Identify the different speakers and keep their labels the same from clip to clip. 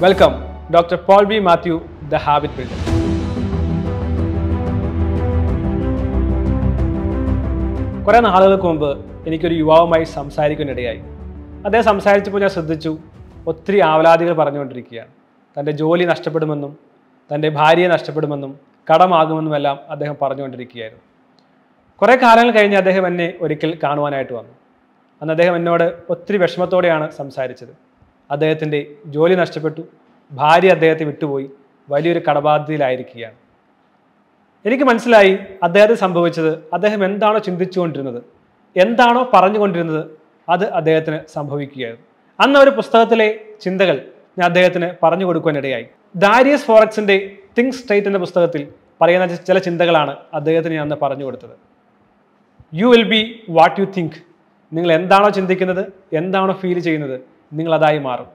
Speaker 1: welcome doctor Paul B Mathew the habit builder കുറേ നാളുകൾക്ക് മുമ്പ് എനിക്കൊരു യുവാവുമായി സംസാരിക്കാനിടയായി അദ്ദേഹം സംസാരിച്ചപ്പോൾ ഞാൻ ശ്രദ്ധിച്ചു ഒത്തിരി ആവലാതികൾ പറഞ്ഞുകൊണ്ടിരിക്കുകയാണ് തൻ്റെ ജോലി നഷ്ടപ്പെടുമെന്നും തൻ്റെ ഭാര്യയെ നഷ്ടപ്പെടുമെന്നും കടമാകുമെന്നുമെല്ലാം അദ്ദേഹം പറഞ്ഞുകൊണ്ടിരിക്കുകയായിരുന്നു കുറേ കാലങ്ങൾ കഴിഞ്ഞ് അദ്ദേഹം എന്നെ ഒരിക്കൽ കാണുവാനായിട്ട് വന്നു അന്ന് അദ്ദേഹം എന്നോട് ഒത്തിരി വിഷമത്തോടെയാണ് സംസാരിച്ചത് അദ്ദേഹത്തിൻ്റെ ജോലി നഷ്ടപ്പെട്ടു ഭാര്യ അദ്ദേഹത്തെ വിട്ടുപോയി വലിയൊരു കടബാധ്യതയിലായിരിക്കുകയാണ് എനിക്ക് മനസ്സിലായി അദ്ദേഹത്തിന് സംഭവിച്ചത് അദ്ദേഹം എന്താണോ ചിന്തിച്ചുകൊണ്ടിരുന്നത് എന്താണോ പറഞ്ഞുകൊണ്ടിരുന്നത് അത് അദ്ദേഹത്തിന് സംഭവിക്കുകയായിരുന്നു അന്ന് ഒരു പുസ്തകത്തിലെ ചിന്തകൾ ഞാൻ അദ്ദേഹത്തിന് പറഞ്ഞു കൊടുക്കുവാനിടയായി ദാരിയസ് ഫോറക്സിന്റെ തിങ്ക് സ്ട്രേറ്റ് എന്ന പുസ്തകത്തിൽ പറയുന്ന ചില ചിന്തകളാണ് അദ്ദേഹത്തിന് ഞാൻ അന്ന് പറഞ്ഞു കൊടുത്തത് you will be what you think നിങ്ങൾ എന്താണോ ചിന്തിക്കുന്നത് എന്താണോ ഫീൽ ചെയ്യുന്നത് നിങ്ങൾ അതായി മാറും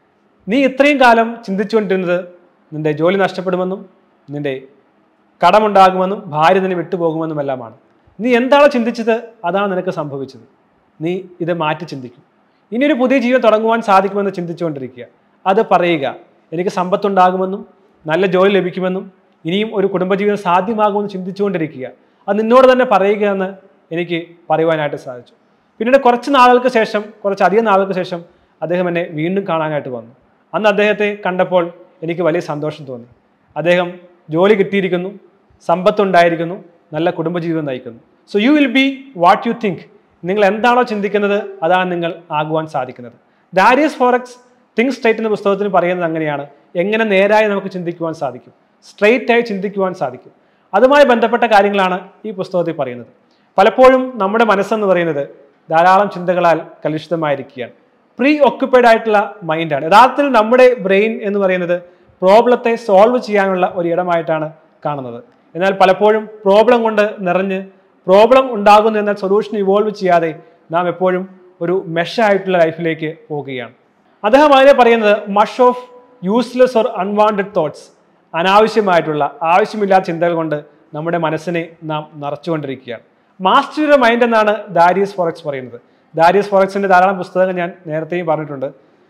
Speaker 1: നീ ഇത്രയും കാലം ചിന്തിച്ചുകൊണ്ടിരുന്നത് നിന്റെ ജോലി നഷ്ടപ്പെടുമെന്നും നിന്റെ കടമുണ്ടാകുമെന്നും ഭാര്യ നിന്നെ വിട്ടുപോകുമെന്നുമെല്ലാമാണ് നീ എന്താണോ ചിന്തിച്ചത് അതാണ് നിനക്ക് സംഭവിച്ചത് നീ ഇത് മാറ്റി ചിന്തിക്കും ഇനിയൊരു പുതിയ ജീവിതം തുടങ്ങുവാൻ സാധിക്കുമെന്ന് ചിന്തിച്ചുകൊണ്ടിരിക്കുക അത് പറയുക എനിക്ക് സമ്പത്തുണ്ടാകുമെന്നും നല്ല ജോലി ലഭിക്കുമെന്നും ഇനിയും ഒരു കുടുംബജീവിതം സാധ്യമാകുമെന്ന് ചിന്തിച്ചുകൊണ്ടിരിക്കുക അത് നിന്നോട് തന്നെ പറയുക എന്ന് എനിക്ക് പറയുവാനായിട്ട് സാധിച്ചു പിന്നീട് കുറച്ച് നാളുകൾക്ക് ശേഷം കുറച്ചധികം നാളുകൾക്ക് ശേഷം അദ്ദേഹം എന്നെ വീണ്ടും കാണാനായിട്ട് വന്നു അന്ന് അദ്ദേഹത്തെ കണ്ടപ്പോൾ എനിക്ക് വലിയ സന്തോഷം തോന്നി അദ്ദേഹം ജോലി കിട്ടിയിരിക്കുന്നു സമ്പത്തുണ്ടായിരിക്കുന്നു നല്ല കുടുംബജീവിതം നയിക്കുന്നു so you will be what you think നിങ്ങൾ എന്താണോ ചിന്തിക്കുന്നത് അതാണ് നിങ്ങൾ ആകുവാൻ സാധിക്കുന്നത് ഡാരിയസ് ഫോറക്സ് തിങ്ക് സ്ട്രൈറ്റ് എന്ന പുസ്തകത്തിന് പറയുന്നത് അങ്ങനെയാണ് എങ്ങനെ നേരായി നമുക്ക് ചിന്തിക്കുവാൻ സാധിക്കും സ്ട്രെയിറ്റ് ആയി ചിന്തിക്കുവാൻ സാധിക്കും അതുമായി ബന്ധപ്പെട്ട കാര്യങ്ങളാണ് ഈ പുസ്തകത്തിൽ പറയുന്നത് പലപ്പോഴും നമ്മുടെ മനസ്സെന്ന് പറയുന്നത് ധാരാളം ചിന്തകളാൽ കലുഷിതമായിരിക്കുകയാണ് പ്രീ ഒക്യുപ്പൈഡ് ആയിട്ടുള്ള മൈൻഡാണ് യഥാർത്ഥത്തിൽ നമ്മുടെ ബ്രെയിൻ എന്ന് പറയുന്നത് പ്രോബ്ലത്തെ സോൾവ് ചെയ്യാനുള്ള ഒരു ഇടമായിട്ടാണ് കാണുന്നത് എന്നാൽ പലപ്പോഴും പ്രോബ്ലം കൊണ്ട് നിറഞ്ഞ് പ്രോബ്ലം ഉണ്ടാകുന്നു എന്നാൽ സൊല്യൂഷൻ ഇവോൾവ് ചെയ്യാതെ നാം എപ്പോഴും ഒരു മെഷായിട്ടുള്ള ലൈഫിലേക്ക് പോകുകയാണ് അദ്ദേഹം അതിനെ പറയുന്നത് mush of useless or unwanted thoughts അനാവശ്യമായിട്ടുള്ള ആവശ്യമില്ലാത്ത ചിന്തകൾ കൊണ്ട് നമ്മുടെ മനസ്സിനെ നാം നിറച്ചുകൊണ്ടിരിക്കുകയാണ് മാസ്റ്റർ യുവർ മൈൻഡ് എന്നാണ് ദാരിയസ് ഫോറക്സ് പറയുന്നത് ദാരിയസ് ഫോറക്സിന്റെ ധാരാളം പുസ്തകങ്ങൾ ഞാൻ നേരത്തെയും പറഞ്ഞിട്ടുണ്ട്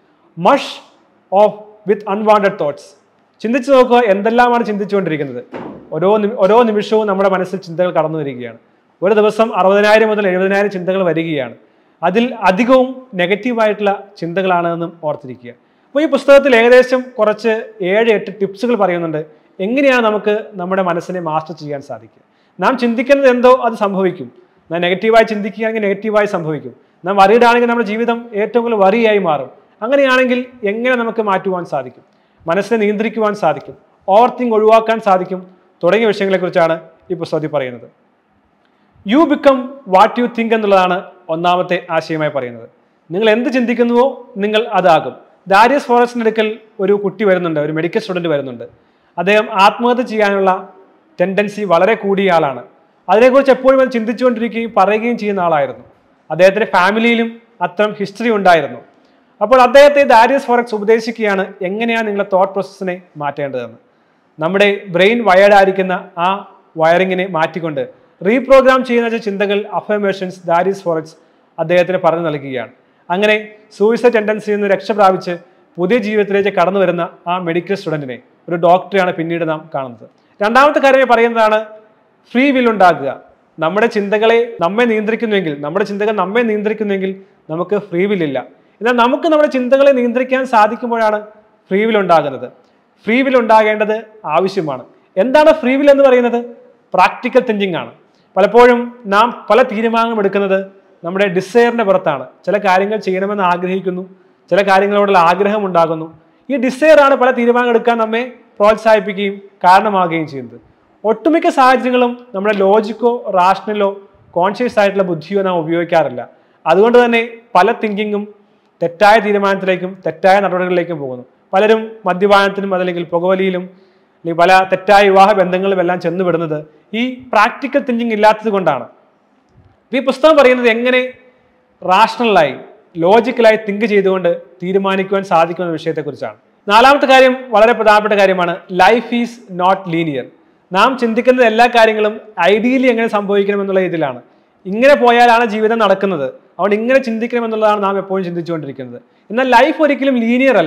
Speaker 1: mush of with unwanted thoughts ചിന്തിച്ചു നോക്കുക എന്തെല്ലാമാണ് ചിന്തിച്ചുകൊണ്ടിരിക്കുന്നത് ഓരോ നിമി- ഓരോ നിമിഷവും നമ്മുടെ മനസ്സിൽ ചിന്തകൾ കടന്നു വരികയാണ് ഒരു ദിവസം അറുപതിനായിരം മുതൽ എഴുപതിനായിരം ചിന്തകൾ വരികയാണ് അതിൽ അധികവും നെഗറ്റീവായിട്ടുള്ള ചിന്തകളാണെന്നും ഓർത്തിരിക്കുക അപ്പോൾ ഈ പുസ്തകത്തിൽ ഏകദേശം കുറച്ച് ഏഴ് എട്ട് ടിപ്സുകൾ പറയുന്നുണ്ട് എങ്ങനെയാണ് നമുക്ക് നമ്മുടെ മനസ്സിനെ മാസ്റ്റർ ചെയ്യാൻ സാധിക്കുക നാം ചിന്തിക്കുന്നത് എന്തോ അത് സംഭവിക്കും നാം നെഗറ്റീവായി ചിന്തിക്കുകയാണെങ്കിൽ നെഗറ്റീവായി സംഭവിക്കും നാം worried ആണെങ്കിൽ നമ്മുടെ ജീവിതം ഏറ്റവും കൂടുതൽ വറിയായി മാറും അങ്ങനെയാണെങ്കിൽ എങ്ങനെ നമുക്ക് മാറ്റുവാൻ സാധിക്കും മനസ്സിനെ നിയന്ത്രിക്കുവാൻ സാധിക്കും ഓവർ തിങ്ക് ഒഴിവാക്കാൻ സാധിക്കും തുടങ്ങിയ വിഷയങ്ങളെക്കുറിച്ചാണ് ഈ പുസ്തകത്തിൽ പറയുന്നത് you become what you think എന്നുള്ളതാണ് ഒന്നാമത്തെ ആശയമായി പറയുന്നത് നിങ്ങൾ എന്ത് ചിന്തിക്കുന്നുവോ നിങ്ങൾ അതാകും ദാരിയസ് ഫോറസ്റ്റിൻ്റെ അടുക്കൽ ഒരു കുട്ടി വരുന്നുണ്ട് ഒരു മെഡിക്കൽ സ്റ്റുഡൻറ്റ് വരുന്നുണ്ട് അദ്ദേഹം ആത്മഹത്യ ചെയ്യാനുള്ള ടെൻഡൻസി വളരെ കൂടിയ ആളാണ് അതിനെക്കുറിച്ച് എപ്പോഴും അത് ചിന്തിച്ചുകൊണ്ടിരിക്കുകയും പറയുകയും ചെയ്യുന്ന ആളായിരുന്നു അദ്ദേഹത്തിൻ്റെ ഫാമിലിയിലും അത്തരം ഹിസ്റ്ററി ഉണ്ടായിരുന്നു അപ്പോൾ അദ്ദേഹത്തെ ദാരിയസ് ഫോറക്സ് ഉപദേശിക്കുകയാണ് എങ്ങനെയാണ് നിങ്ങളുടെ തോട്ട് പ്രോസസ്സിനെ മാറ്റേണ്ടതെന്ന് നമ്മുടെ ബ്രെയിൻ വയർഡായിരിക്കുന്ന ആ വയറിങ്ങിനെ മാറ്റിക്കൊണ്ട് റീപ്രോഗ്രാം ചെയ്യുന്ന ചില ചിന്തകൾ അഫർമേഷൻസ് ദാരിസ് ഫോറക്സ് അദ്ദേഹത്തിന് പറഞ്ഞു നൽകുകയാണ് അങ്ങനെ സൂയിസൈഡ് ടെൻഡൻസിയിൽ നിന്ന് രക്ഷ പ്രാപിച്ച് പുതിയ ജീവിതത്തിലേക്ക് കടന്നു വരുന്ന ആ മെഡിക്കൽ സ്റ്റുഡൻറ്റിനെ ഒരു ഡോക്ടറെയാണ് പിന്നീട് നാം കാണുന്നത് രണ്ടാമത്തെ കാര്യം പറയുന്നതാണ് ഫ്രീ വിൽ ഉണ്ടാക്കുക നമ്മുടെ ചിന്തകളെ നമ്മെ നിയന്ത്രിക്കുന്നുവെങ്കിൽ നമ്മുടെ ചിന്തകൾ നമ്മെ നിയന്ത്രിക്കുന്നുവെങ്കിൽ നമുക്ക് ഫ്രീ വിൽ ഇല്ല എന്നാൽ നമുക്ക് നമ്മുടെ ചിന്തകളെ നിയന്ത്രിക്കാൻ സാധിക്കുമ്പോഴാണ് ഫ്രീ വിൽ ഉണ്ടാകുന്നത് ഫ്രീ വിൽ ഉണ്ടാകേണ്ടത് ആവശ്യമാണ് എന്താണ് ഫ്രീ വിൽ എന്ന് പറയുന്നത് പ്രാക്ടിക്കൽ തിങ്കിങ് ആണ് പലപ്പോഴും നാം പല തീരുമാനങ്ങളും എടുക്കുന്നത് നമ്മുടെ ഡിസയറിന്റെ പുറത്താണ് ചില കാര്യങ്ങൾ ചെയ്യണമെന്ന് ആഗ്രഹിക്കുന്നു ചില കാര്യങ്ങളോടുള്ള ആഗ്രഹം ഉണ്ടാകുന്നു ഈ ഡിസയർ ആണ് പല തീരുമാനങ്ങൾ എടുക്കാൻ നമ്മെ പ്രോത്സാഹിപ്പിക്കുകയും കാരണമാകുകയും ചെയ്യുന്നത് ഒട്ടുമിക്ക സാഹചര്യങ്ങളും നമ്മുടെ ലോജിക്കോ റാഷണലോ കോൺഷ്യസ് ആയിട്ടുള്ള ബുദ്ധിയോ നാം ഉപയോഗിക്കാറില്ല അതുകൊണ്ട് തന്നെ പല തിങ്കിങ്ങും തെറ്റായ തീരുമാനത്തിലേക്കും തെറ്റായ നടപടികളിലേക്കും പോകുന്നു പലരും മദ്യപാനത്തിനും അതല്ലെങ്കിൽ പുകവലിയിലും അല്ലെങ്കിൽ പല തെറ്റായ വിവാഹ ബന്ധങ്ങളിലും എല്ലാം ചെന്നുവിടുന്നത് ഈ പ്രാക്ടിക്കൽ തിങ്കിങ് ഇല്ലാത്തത് കൊണ്ടാണ് അപ്പൊ ഈ പുസ്തകം പറയുന്നത് എങ്ങനെ റാഷണലായി ലോജിക്കലായി തിങ്ക് ചെയ്തുകൊണ്ട് തീരുമാനിക്കുവാൻ സാധിക്കുന്ന വിഷയത്തെക്കുറിച്ചാണ് നാലാമത്തെ കാര്യം വളരെ പ്രധാനപ്പെട്ട കാര്യമാണ് ലൈഫ് ഈസ് നോട്ട് ലീനിയർ നാം ചിന്തിക്കുന്ന എല്ലാ കാര്യങ്ങളും ഐഡിയലി എങ്ങനെ സംഭവിക്കണം എന്നുള്ള ഇതിലാണ് ഇങ്ങനെ പോയാലാണ് ജീവിതം നടക്കുന്നത് അതുകൊണ്ട് ഇങ്ങനെ ചിന്തിക്കണം എന്നുള്ളതാണ് നാം എപ്പോഴും ചിന്തിച്ചുകൊണ്ടിരിക്കുന്നത് എന്നാൽ ലൈഫ് ഒരിക്കലും ലീനിയർ അല്ല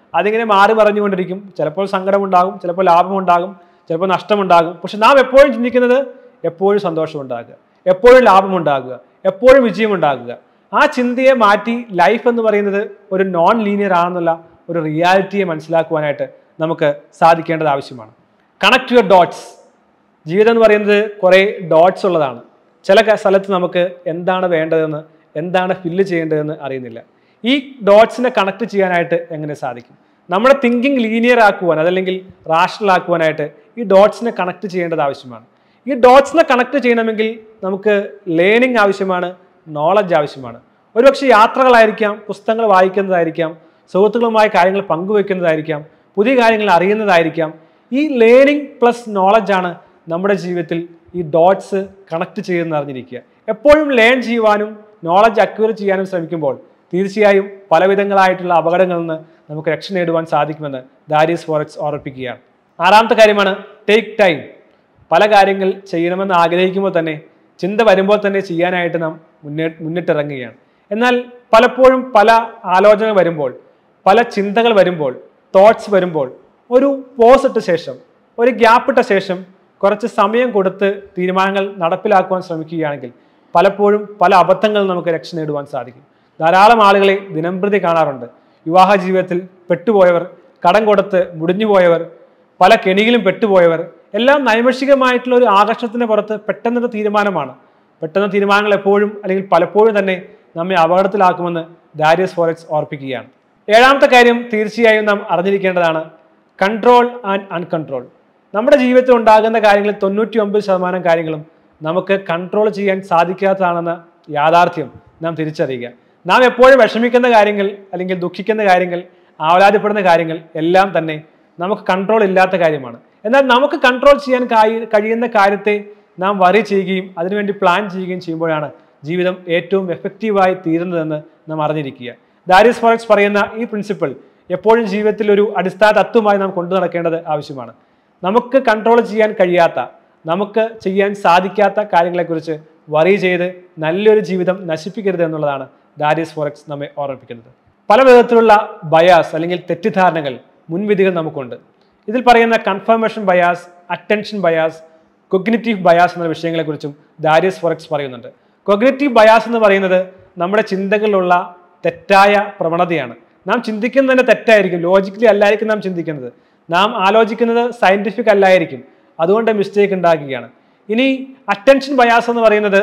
Speaker 1: അതിങ്ങനെ മാറി പറഞ്ഞുകൊണ്ടിരിക്കും ചിലപ്പോൾ സങ്കടമുണ്ടാകും ചിലപ്പോൾ ലാഭമുണ്ടാകും ചിലപ്പോൾ നഷ്ടമുണ്ടാകും പക്ഷെ നാം എപ്പോഴും ചിന്തിക്കുന്നത് എപ്പോഴും സന്തോഷമുണ്ടാകുക എപ്പോഴും ലാഭമുണ്ടാകുക എപ്പോഴും വിജയമുണ്ടാകുക ആ ചിന്തയെ മാറ്റി ലൈഫ് എന്ന് പറയുന്നത് ഒരു നോൺ ലീനിയർ ആണെന്നുള്ള ഒരു റിയാലിറ്റിയെ മനസ്സിലാക്കുവാനായിട്ട് നമുക്ക് സാധിക്കേണ്ടത് ആവശ്യമാണ് കണക്ട് യുവർ ഡോട്ട്സ് ജീവിതം എന്ന് പറയുന്നത് കുറേ ഡോട്ട്സ് ഉള്ളതാണ് ചില ക- സ്ഥലത്ത് നമുക്ക് എന്താണ് വേണ്ടതെന്ന് എന്താണ് ഫില്ല് ചെയ്യേണ്ടതെന്ന് അറിയുന്നില്ല ഈ ഡോട്ട്സിനെ കണക്ട് ചെയ്യാനായിട്ട് എങ്ങനെ സാധിക്കും നമ്മുടെ തിങ്കിങ് ലീനിയർ ആക്കുവാൻ അതല്ലെങ്കിൽ റാഷണൽ ആക്കുവാനായിട്ട് ഈ ഡോട്ട്സിനെ കണക്ട് ചെയ്യേണ്ടത് ആവശ്യമാണ് ഈ ഡോട്ട്സിനെ കണക്ട് ചെയ്യണമെങ്കിൽ നമുക്ക് ലേണിംഗ് ആവശ്യമാണ് നോളജ് ആവശ്യമാണ് ഒരുപക്ഷെ യാത്രകളായിരിക്കാം പുസ്തകങ്ങൾ വായിക്കുന്നതായിരിക്കാം സുഹൃത്തുക്കളുമായി കാര്യങ്ങൾ പങ്കുവെക്കുന്നതായിരിക്കാം പുതിയ കാര്യങ്ങൾ അറിയുന്നതായിരിക്കാം ഈ ലേണിംഗ് പ്ലസ് നോളജാണ് നമ്മുടെ ജീവിതത്തിൽ ഈ ഡോട്ട്സ് കണക്ട് ചെയ്യുന്നത് അറിഞ്ഞിരിക്കുക എപ്പോഴും ലേൺ ചെയ്യുവാനും നോളജ് അക്വയർ ചെയ്യാനും ശ്രമിക്കുമ്പോൾ തീർച്ചയായും പലവിധങ്ങളായിട്ടുള്ള അപകടങ്ങളിൽ നിന്ന് നമുക്ക് രക്ഷ നേടുവാൻ സാധിക്കുമെന്ന് ദാരീസ് ഫോറക്സ് ഓർപ്പിക്കുകയാണ് ആറാമത്തെ കാര്യമാണ് ടേക്ക് ടൈം പല കാര്യങ്ങൾ ചെയ്യണമെന്ന് ആഗ്രഹിക്കുമ്പോൾ തന്നെ ചിന്ത വരുമ്പോൾ തന്നെ ചെയ്യാനായിട്ട് നാം മുന്നേ മുന്നിട്ടിറങ്ങുകയാണ് എന്നാൽ പലപ്പോഴും പല ആലോചന വരുമ്പോൾ പല ചിന്തകൾ വരുമ്പോൾ തോട്ട്സ് വരുമ്പോൾ ഒരു പോസ് ഇട്ട ശേഷം ഒരു ഗ്യാപ്പ് ഇട്ട ശേഷം കുറച്ച് സമയം കൊടുത്ത് തീരുമാനങ്ങൾ നടപ്പിലാക്കുവാൻ ശ്രമിക്കുകയാണെങ്കിൽ പലപ്പോഴും പല അബദ്ധങ്ങളിൽ നമുക്ക് രക്ഷ നേടുവാൻ സാധിക്കും ധാരാളം ആളുകളെ ദിനംപ്രതി കാണാറുണ്ട് വിവാഹ ജീവിതത്തിൽ പെട്ടുപോയവർ കടം കൊടുത്ത് മുടിഞ്ഞുപോയവർ പല കെണിയിലും പെട്ടുപോയവർ എല്ലാം നൈമിഷികമായിട്ടുള്ള ഒരു ആകർഷണത്തിന് പുറത്ത് പെട്ടെന്നൊരു തീരുമാനമാണ് പെട്ടെന്ന് തീരുമാനങ്ങൾ എപ്പോഴും അല്ലെങ്കിൽ പലപ്പോഴും തന്നെ നമ്മെ അപകടത്തിലാക്കുമെന്ന് ദാരിയസ് ഫോറക്സ് ഓർപ്പിക്കുകയാണ് ഏഴാമത്തെ കാര്യം തീർച്ചയായും നാം അറിഞ്ഞിരിക്കേണ്ടതാണ് കൺട്രോൾ ആൻഡ് അൺകൺട്രോൾ നമ്മുടെ ജീവിതത്തിൽ ഉണ്ടാകുന്ന കാര്യങ്ങളിൽ തൊണ്ണൂറ്റി ഒമ്പത് ശതമാനം കാര്യങ്ങളും നമുക്ക് കൺട്രോൾ ചെയ്യാൻ സാധിക്കാത്തതാണെന്ന യാഥാർത്ഥ്യം നാം തിരിച്ചറിയുക നാം എപ്പോഴും വിഷമിക്കുന്ന കാര്യങ്ങൾ അല്ലെങ്കിൽ ദുഃഖിക്കുന്ന കാര്യങ്ങൾ ആവലാതിപ്പെടുന്ന കാര്യങ്ങൾ എല്ലാം തന്നെ നമുക്ക് കൺട്രോൾ ഇല്ലാത്ത കാര്യമാണ് എന്നാൽ നമുക്ക് കൺട്രോൾ ചെയ്യാൻ കഴി- കഴിയുന്ന കാര്യത്തെ നാം വറി ചെയ്യുകയും അതിനുവേണ്ടി പ്ലാൻ ചെയ്യുകയും ചെയ്യുമ്പോഴാണ് ജീവിതം ഏറ്റവും എഫക്റ്റീവായി തീരുന്നതെന്ന് നാം അറിഞ്ഞിരിക്കുക ദാരിസ് ഫോറക്സ് പറയുന്ന ഈ പ്രിൻസിപ്പിൾ എപ്പോഴും ജീവിതത്തിൽ ഒരു അടിസ്ഥാന തത്വമായി നാം കൊണ്ടു നടക്കേണ്ടത് ആവശ്യമാണ് നമുക്ക് കൺട്രോൾ ചെയ്യാൻ കഴിയാത്ത നമുക്ക് ചെയ്യാൻ സാധിക്കാത്ത കാര്യങ്ങളെക്കുറിച്ച് വറി ചെയ്ത് നല്ലൊരു ജീവിതം നശിപ്പിക്കരുത് എന്നുള്ളതാണ് ദാരിസ് ഫോറക്സ് നമ്മെ ഓർമ്മിപ്പിക്കുന്നത് പല വിധത്തിലുള്ള ബയാസ് അല്ലെങ്കിൽ തെറ്റിദ്ധാരണകൾ മുൻവിധികൾ നമുക്കുണ്ട് ഇതിൽ പറയുന്ന confirmation bias attention bias cognitive bias എന്ന വിഷയങ്ങളെക്കുറിച്ചും ദാരിയസ് ഫോറക്സ് പറയുന്നുണ്ട് കൊഗ്നിറ്റീവ് ബയാസ് എന്ന് പറയുന്നത് നമ്മുടെ ചിന്തകളിലുള്ള തെറ്റായ പ്രവണതയാണ് നാം ചിന്തിക്കുന്നത് തെറ്റായിരിക്കും ലോജിക്കലി അല്ലായിരിക്കും നാം ചിന്തിക്കുന്നത് നാം ആലോചിക്കുന്നത് സയന്റിഫിക് അല്ലായിരിക്കും അതുകൊണ്ട് മിസ്റ്റേക്ക് ഉണ്ടാക്കുകയാണ് ഇനി അറ്റൻഷൻ ബയാസ് എന്ന് പറയുന്നത്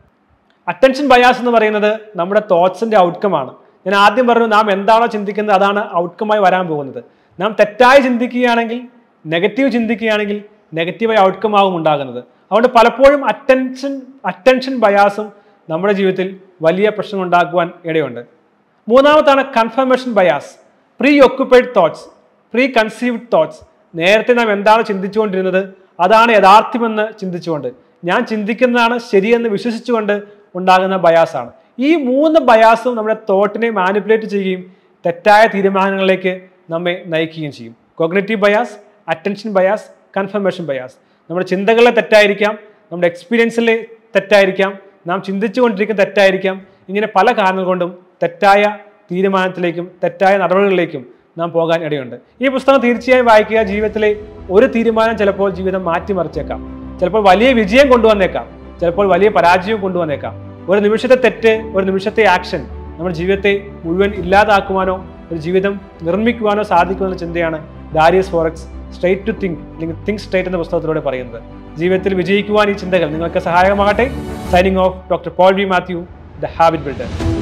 Speaker 1: അറ്റൻഷൻ ബയാസ് എന്ന് പറയുന്നത് നമ്മുടെ തോട്ട്സിന്റെ ഔട്ട്കമാണ് ഞാൻ ആദ്യം പറഞ്ഞു നാം എന്താണോ ചിന്തിക്കുന്നത് അതാണ് ഔട്ട്കമായി വരാൻ പോകുന്നത് നാം തെറ്റായി ചിന്തിക്കുകയാണെങ്കിൽ നെഗറ്റീവ് ചിന്തിക്കുകയാണെങ്കിൽ നെഗറ്റീവായ ഔട്ട്കം ആകും ഉണ്ടാകുന്നത് അതുകൊണ്ട് പലപ്പോഴും അറ്റൻഷൻ അറ്റൻഷൻ ബയാസും നമ്മുടെ ജീവിതത്തിൽ വലിയ പ്രശ്നം ഉണ്ടാക്കുവാൻ ഇടയുണ്ട് മൂന്നാമത്താണ് confirmation bias preoccupied thoughts preconceived thoughts നേരത്തെ നാം എന്താണ് ചിന്തിച്ചുകൊണ്ടിരുന്നത് അതാണ് യഥാർത്ഥ്യമെന്ന് ചിന്തിച്ചുകൊണ്ട് ഞാൻ ചിന്തിക്കുന്നതാണ് ശരിയെന്ന് വിശ്വസിച്ചുകൊണ്ട് ഉണ്ടാകുന്ന ബയാസാണ് ഈ മൂന്ന് ബയാസും നമ്മുടെ തോട്ടിനെ മാനിപ്പുലേറ്റ് ചെയ്യുകയും തെറ്റായ തീരുമാനങ്ങളിലേക്ക് നമ്മെ നയിക്കുകയും ചെയ്യും cognitive bias attention bias confirmation bias നമ്മുടെ ചിന്തകളിലെ തെറ്റായിരിക്കാം നമ്മുടെ എക്സ്പീരിയൻസിലെ തെറ്റായിരിക്കാം നാം ചിന്തിച്ചുകൊണ്ടിരിക്കുന്ന തെറ്റായിരിക്കാം ഇങ്ങനെ പല കാരണങ്ങൾ കൊണ്ടും തെറ്റായ തീരുമാനത്തിലേക്കും തെറ്റായ നടപടികളിലേക്കും നാം പോകാൻ ഇടയുണ്ട് ഈ പുസ്തകം തീർച്ചയായും വായിക്കുക ജീവിതത്തിലെ ഒരു തീരുമാനം ചിലപ്പോൾ ജീവിതം മാറ്റിമറിച്ചേക്കാം ചിലപ്പോൾ വലിയ വിജയം കൊണ്ടുവന്നേക്കാം ചിലപ്പോൾ വലിയ പരാജയവും കൊണ്ടുവന്നേക്കാം ഒരു നിമിഷത്തെ തെറ്റ് ഒരു നിമിഷത്തെ ആക്ഷൻ നമ്മുടെ ജീവിതത്തെ മുഴുവൻ ഇല്ലാതാക്കുവാനോ ഒരു ജീവിതം നിർമ്മിക്കുവാനോ സാധിക്കുമെന്ന ചിന്തയാണ് Darius Foroux straight to think അല്ലെങ്കിൽ തിങ്ക് സ്ട്രേറ്റ് എന്ന പുസ്തകത്തിലൂടെ പറയുന്നത് ജീവിതത്തിൽ വിജയിക്കുവാൻ ഈ ചിന്തകൾ നിങ്ങൾക്ക് സഹായകമാകട്ടെ signing off doctor Paul V Mathew the habit builder